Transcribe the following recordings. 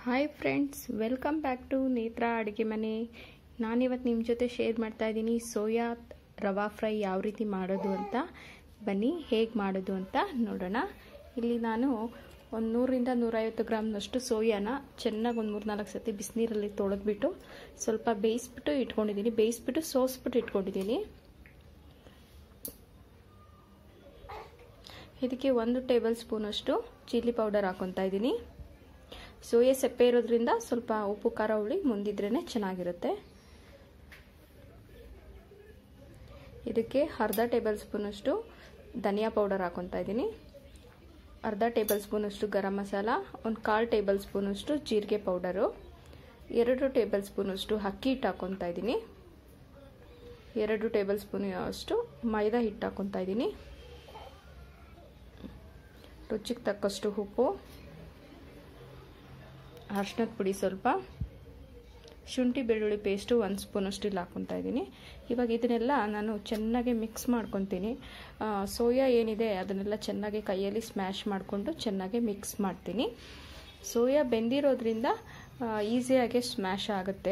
hi friends welcome back to Netra ಅಡುಗೆ ಮನೆ ನಾನಿವತ್ತು ನಿಮ್ಮ ಜೊತೆ ಶೇರ್ ಮಾಡ್ತಾ ಇದ್ದೀನಿ ಸೋಯಾ ರವಾ ಫ್ರೈ ಯಾವ ರೀತಿ ಮಾಡೋದು ಅಂತ ಬನ್ನಿ ಹೇಗೆ ಮಾಡೋದು ಅಂತ ನೋಡೋಣ ಇಲ್ಲಿ ನಾನು ಒಂದು ನೂರಿಂದ ನೂರೈವತ್ತು ಗ್ರಾಮ್ನಷ್ಟು ಸೋಯಾನ ಚೆನ್ನಾಗಿ ಒಂದು ಮೂರು ನಾಲ್ಕು ಸತಿ ಬಿಸಿನೀರಲ್ಲಿ ತೊಳೆದ್ಬಿಟ್ಟು ಸ್ವಲ್ಪ ಬೇಯಿಸ್ಬಿಟ್ಟು ಇಟ್ಕೊಂಡಿದ್ದೀನಿ ಬೇಯಿಸ್ಬಿಟ್ಟು ಸೋಸ್ಬಿಟ್ಟು ಇಟ್ಕೊಂಡಿದ್ದೀನಿ ಇದಕ್ಕೆ ಒಂದು ಟೇಬಲ್ ಸ್ಪೂನಷ್ಟು ಚಿಲ್ಲಿ ಪೌಡರ್ ಹಾಕೊತಾ ಇದ್ದೀನಿ ಸೋಯಾ ಸೆಪ್ಪೆ ಇರೋದ್ರಿಂದ ಸ್ವಲ್ಪ ಉಪ್ಪು ಖಾರ ಹುಳಿ ಮುಂದಿದ್ರೇ ಚೆನ್ನಾಗಿರುತ್ತೆ ಇದಕ್ಕೆ ಅರ್ಧ ಟೇಬಲ್ ಸ್ಪೂನಷ್ಟು ಧನಿಯಾ ಪೌಡರ್ ಹಾಕೊತಾ ಇದ್ದೀನಿ ಅರ್ಧ ಟೇಬಲ್ ಸ್ಪೂನಷ್ಟು ಗರಂ ಮಸಾಲ ಒಂದು ಕಾಲು ಟೇಬಲ್ ಸ್ಪೂನಷ್ಟು ಜೀರಿಗೆ ಪೌಡರು ಎರಡು ಟೇಬಲ್ ಸ್ಪೂನಷ್ಟು ಅಕ್ಕಿ ಹಿಟ್ಟು ಹಾಕೊತಾ ಇದ್ದೀನಿ ಎರಡು ಟೇಬಲ್ ಸ್ಪೂನ್ ಅಷ್ಟು ಮೈದಾ ಹಿಟ್ಟು ಹಾಕೊತಾ ಇದ್ದೀನಿ ರುಚಿಗೆ ತಕ್ಕಷ್ಟು ಉಪ್ಪು ಅರ್ಶಿನದ ಪುಡಿ ಸ್ವಲ್ಪ ಶುಂಠಿ ಬೆಳ್ಳುಳ್ಳಿ ಪೇಸ್ಟು ಒಂದು ಸ್ಪೂನಷ್ಟು ಇಲ್ಲಿ ಹಾಕ್ಕೊತಾ ಇದ್ದೀನಿ ಇವಾಗ ಇದನ್ನೆಲ್ಲ ನಾನು ಚೆನ್ನಾಗಿ ಮಿಕ್ಸ್ ಮಾಡ್ಕೊತೀನಿ ಸೋಯಾ ಏನಿದೆ ಅದನ್ನೆಲ್ಲ ಚೆನ್ನಾಗಿ ಕೈಯಲ್ಲಿ ಸ್ಮ್ಯಾಶ್ ಮಾಡಿಕೊಂಡು ಚೆನ್ನಾಗಿ ಮಿಕ್ಸ್ ಮಾಡ್ತೀನಿ ಸೋಯಾ ಬೆಂದಿರೋದ್ರಿಂದ ಈಸಿಯಾಗಿ ಸ್ಮ್ಯಾಶ್ ಆಗುತ್ತೆ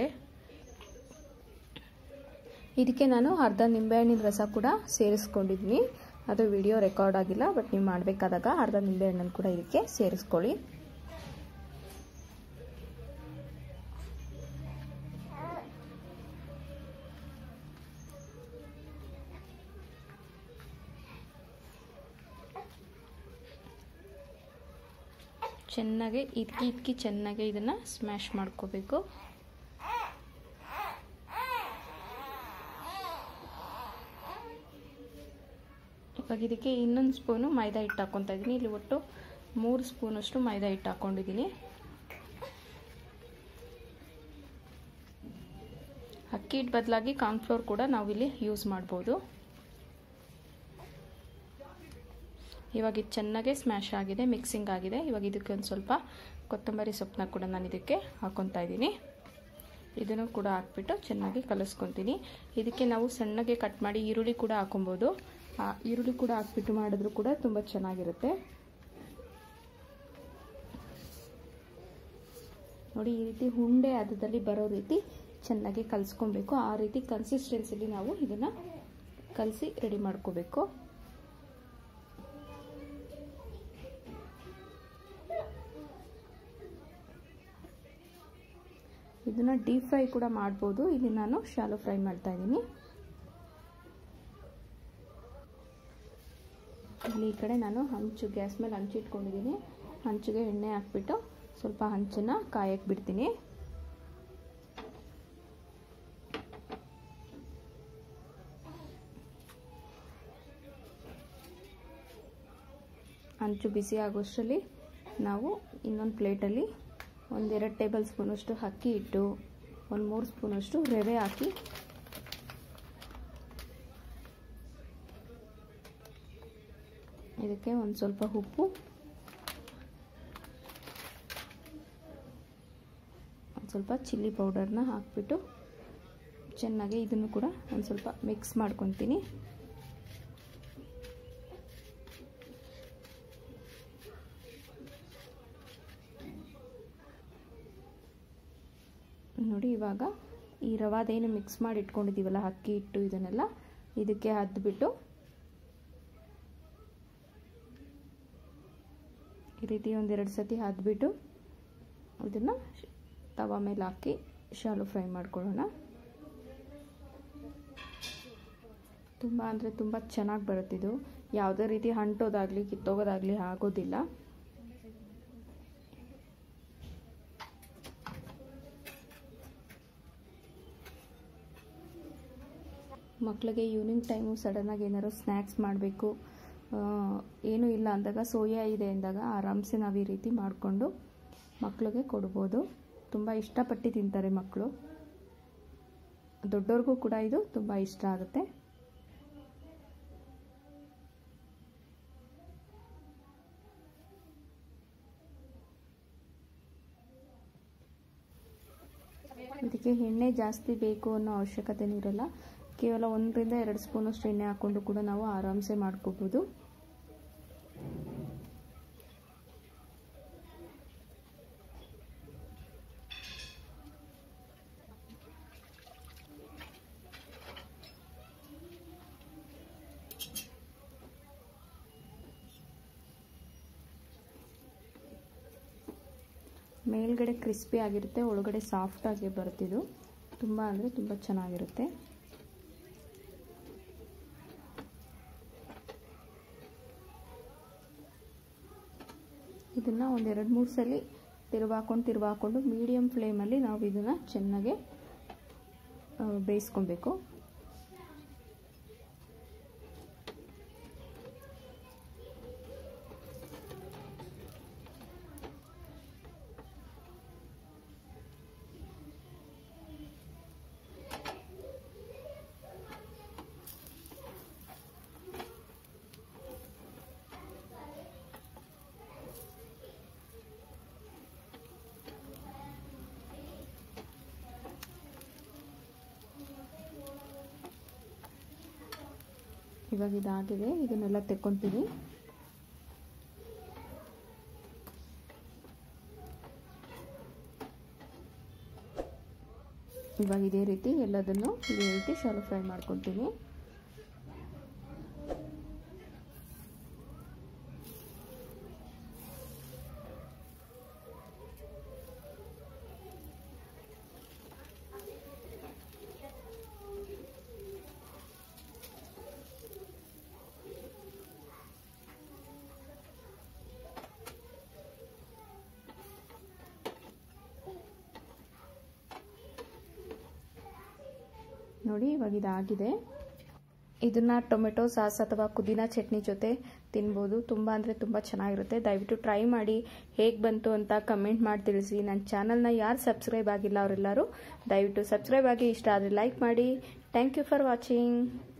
ಇದಕ್ಕೆ ನಾನು ಅರ್ಧ ನಿಂಬೆಹಣ್ಣಿನ ರಸ ಕೂಡ ಸೇರಿಸ್ಕೊಂಡಿದ್ದೀನಿ ಅದು ವಿಡಿಯೋ ರೆಕಾರ್ಡ್ ಆಗಿಲ್ಲ ಬಟ್ ನೀವು ಮಾಡಬೇಕಾದಾಗ ಅರ್ಧ ನಿಂಬೆಹಣ್ಣನ್ನು ಕೂಡ ಇದಕ್ಕೆ ಸೇರಿಸ್ಕೊಳ್ಳಿ ಚೆನ್ನಾಗಿ ಇದ್ಕಿ ಇದ್ಕಿ ಚೆನ್ನಾಗಿ ಇದನ್ನು ಸ್ಮ್ಯಾಶ್ ಮಾಡ್ಕೋಬೇಕು ಇವಾಗ ಇದಕ್ಕೆ ಇನ್ನೊಂದು ಸ್ಪೂನು ಮೈದಾ ಹಿಟ್ಟು ಹಾಕ್ಕೊತಾ ಇದ್ದೀನಿ ಇಲ್ಲಿ ಒಟ್ಟು ಮೂರು ಸ್ಪೂನಷ್ಟು ಮೈದಾ ಹಿಟ್ಟು ಹಾಕ್ಕೊಂಡಿದ್ದೀನಿ ಅಕ್ಕಿ ಹಿಟ್ಟು ಬದಲಾಗಿ ಕಾರ್ನ್ಫ್ಲೋರ್ ಕೂಡ ನಾವಿಲ್ಲಿ ಯೂಸ್ ಮಾಡ್ಬೋದು ಇವಾಗ ಇದು ಚೆನ್ನಾಗೆ ಸ್ಮ್ಯಾಶ್ ಆಗಿದೆ ಮಿಕ್ಸಿಂಗ್ ಆಗಿದೆ ಇವಾಗ ಇದಕ್ಕೆ ಒಂದು ಸ್ವಲ್ಪ ಕೊತ್ತಂಬರಿ ಸೊಪ್ಪನ್ನ ಕೂಡ ನಾನು ಇದಕ್ಕೆ ಹಾಕ್ಕೊತಾ ಇದ್ದೀನಿ ಇದನ್ನು ಕೂಡ ಹಾಕ್ಬಿಟ್ಟು ಚೆನ್ನಾಗಿ ಕಲಿಸ್ಕೊತೀನಿ ಇದಕ್ಕೆ ನಾವು ಸಣ್ಣಗೆ ಕಟ್ ಮಾಡಿ ಈರುಳ್ಳಿ ಕೂಡ ಹಾಕೊಬೋದು ಆ ಈರುಳ್ಳಿ ಕೂಡ ಹಾಕ್ಬಿಟ್ಟು ಮಾಡಿದ್ರು ಕೂಡ ತುಂಬ ಚೆನ್ನಾಗಿರುತ್ತೆ ನೋಡಿ ಈ ರೀತಿ ಹುಂಡೆ ಹದದಲ್ಲಿ ಬರೋ ರೀತಿ ಚೆನ್ನಾಗಿ ಕಲಿಸ್ಕೊಬೇಕು ಆ ರೀತಿ ಕನ್ಸಿಸ್ಟೆನ್ಸಿಲಿ ನಾವು ಇದನ್ನು ಕಲಸಿ ರೆಡಿ ಮಾಡ್ಕೋಬೇಕು ಇದನ್ನು ಡೀಪ್ ಫ್ರೈ ಕೂಡ ಮಾಡ್ಬೋದು ಇಲ್ಲಿ ನಾನು ಶಾಲೋ ಫ್ರೈ ಮಾಡ್ತಾ ಇದ್ದೀನಿ ಇಲ್ಲಿ ಈ ಕಡೆ ನಾನು ಹಂಚು ಗ್ಯಾಸ್ ಮೇಲೆ ಹಂಚು ಇಟ್ಕೊಂಡಿದ್ದೀನಿ ಹಂಚಿಗೆ ಎಣ್ಣೆ ಹಾಕ್ಬಿಟ್ಟು ಸ್ವಲ್ಪ ಹಂಚನ್ನು ಕಾಯಕ್ಕೆ ಬಿಡ್ತೀನಿ ಹಂಚು ಬಿಸಿ ಆಗೋಷ್ಟರಲ್ಲಿ ನಾವು ಇನ್ನೊಂದು ಪ್ಲೇಟಲ್ಲಿ ಒಂದೆರಡು ಟೇಬಲ್ ಸ್ಪೂನಷ್ಟು ಅಕ್ಕಿ ಹಿಟ್ಟು ಒಂದು ಮೂರು ಸ್ಪೂನಷ್ಟು ರವೆ ಹಾಕಿ ಇದಕ್ಕೆ ಒಂದು ಸ್ವಲ್ಪ ಉಪ್ಪು ಒಂದು ಸ್ವಲ್ಪ ಚಿಲ್ಲಿ ಪೌಡರ್ನ ಹಾಕ್ಬಿಟ್ಟು ಚೆನ್ನಾಗಿ ಇದನ್ನು ಕೂಡ ಒಂದು ಸ್ವಲ್ಪ ಮಿಕ್ಸ್ ಮಾಡ್ಕೊತೀನಿ ನೋಡಿ ಇವಾಗ ಈ ರವಾದೇನು ಮಿಕ್ಸ್ ಮಾಡಿ ಇಟ್ಕೊಂಡಿದ್ದೀವಲ್ಲ ಅಕ್ಕಿ ಹಿಟ್ಟು ಇದನ್ನೆಲ್ಲ ಇದಕ್ಕೆ ಹದ್ಬಿಟ್ಟು ಈ ರೀತಿ ಒಂದೆರಡು ಸತಿ ಹದ್ಬಿಟ್ಟು ಇದನ್ನು ತವ ಮೇಲೆ ಹಾಕಿ ಶಾಲು ಫ್ರೈ ಮಾಡ್ಕೊಳ್ಳೋಣ ತುಂಬ ಅಂದರೆ ತುಂಬ ಚೆನ್ನಾಗಿ ಬರುತ್ತಿದ್ದು ಯಾವುದೇ ರೀತಿ ಅಂಟೋದಾಗಲಿ ಕಿತ್ತೋಗೋದಾಗಲಿ ಆಗೋದಿಲ್ಲ ಮಕ್ಕಳಿಗೆ ಈವ್ನಿಂಗ್ ಟೈಮು ಸಡನ್ನಾಗಿ ಏನಾದ್ರು ಸ್ನ್ಯಾಕ್ಸ್ ಮಾಡಬೇಕು ಏನೂ ಇಲ್ಲ ಅಂದಾಗ ಸೋಯಾ ಇದೆ ಅಂದಾಗ ಆರಾಮ್ಸೆ ನಾವು ಈ ರೀತಿ ಮಾಡಿಕೊಂಡು ಮಕ್ಕಳಿಗೆ ಕೊಡ್ಬೋದು ತುಂಬ ಇಷ್ಟಪಟ್ಟು ತಿಂತಾರೆ ಮಕ್ಕಳು ದೊಡ್ಡವ್ರಿಗೂ ಕೂಡ ಇದು ತುಂಬ ಇಷ್ಟ ಆಗುತ್ತೆ ಇದಕ್ಕೆ ಎಣ್ಣೆ ಜಾಸ್ತಿ ಬೇಕು ಅನ್ನೋ ಅವಶ್ಯಕತೆ ಇರಲ್ಲ ಕೇವಲ ಒಂದರಿಂದ ಎರಡು ಸ್ಪೂನಷ್ಟು ಎಣ್ಣೆ ಹಾಕ್ಕೊಂಡು ಕೂಡ ನಾವು ಆರಾಮ್ಸೆ ಮಾಡ್ಕೋಬೋದು ಮೇಲ್ಗಡೆ ಕ್ರಿಸ್ಪಿ ಆಗಿರುತ್ತೆ ಒಳಗಡೆ ಸಾಫ್ಟಾಗಿ ಬರುತ್ತಿದ್ದು ತುಂಬ ಅಂದರೆ ತುಂಬ ಚೆನ್ನಾಗಿರುತ್ತೆ ಇದನ್ನು ಒಂದು ಎರಡು ಮೂರು ಸಲ ತಿರುವಾಕೊಂಡು ತಿರುವಾಕೊಂಡು ಮೀಡಿಯಮ್ ಫ್ಲೇಮಲ್ಲಿ ನಾವು ಇದನ್ನು ಚೆನ್ನಾಗಿ ಬೇಯಿಸ್ಕೊಬೇಕು ಇವಾಗ ಇದಾಗಿದೆ ಇದನ್ನೆಲ್ಲ ತೆಕ್ಕೊತೀವಿ ಇವಾಗ ಇದೇ ರೀತಿ ಎಲ್ಲದನ್ನು ಇದೇ ರೀತಿ ಶಾಲು ಫ್ರೈ ಮಾಡ್ಕೊತೀನಿ ನೋಡಿ ಇವಾಗ ಇದಾಗಿದೆ ಇದನ್ನು ಟೊಮೆಟೊ ಸಾಸ್ ಅಥವಾ ಪುದೀನ ಚಟ್ನಿ ಜೊತೆ ತಿನ್ಬೋದು ತುಂಬ ಅಂದರೆ ತುಂಬ ಚೆನ್ನಾಗಿರುತ್ತೆ ದಯವಿಟ್ಟು ಟ್ರೈ ಮಾಡಿ ಹೇಗೆ ಬಂತು ಅಂತ ಕಮೆಂಟ್ ಮಾಡಿ ತಿಳಿಸಿ ನನ್ನ ಚಾನಲ್ನ ಯಾರು ಸಬ್ಸ್ಕ್ರೈಬ್ ಆಗಿಲ್ಲ ಅವರೆಲ್ಲರೂ ದಯವಿಟ್ಟು ಸಬ್ಸ್ಕ್ರೈಬ್ ಆಗಿ ಇಷ್ಟ ಆದರೆ ಲೈಕ್ ಮಾಡಿ ಥ್ಯಾಂಕ್ ಯು ಫಾರ್ ವಾಚಿಂಗ್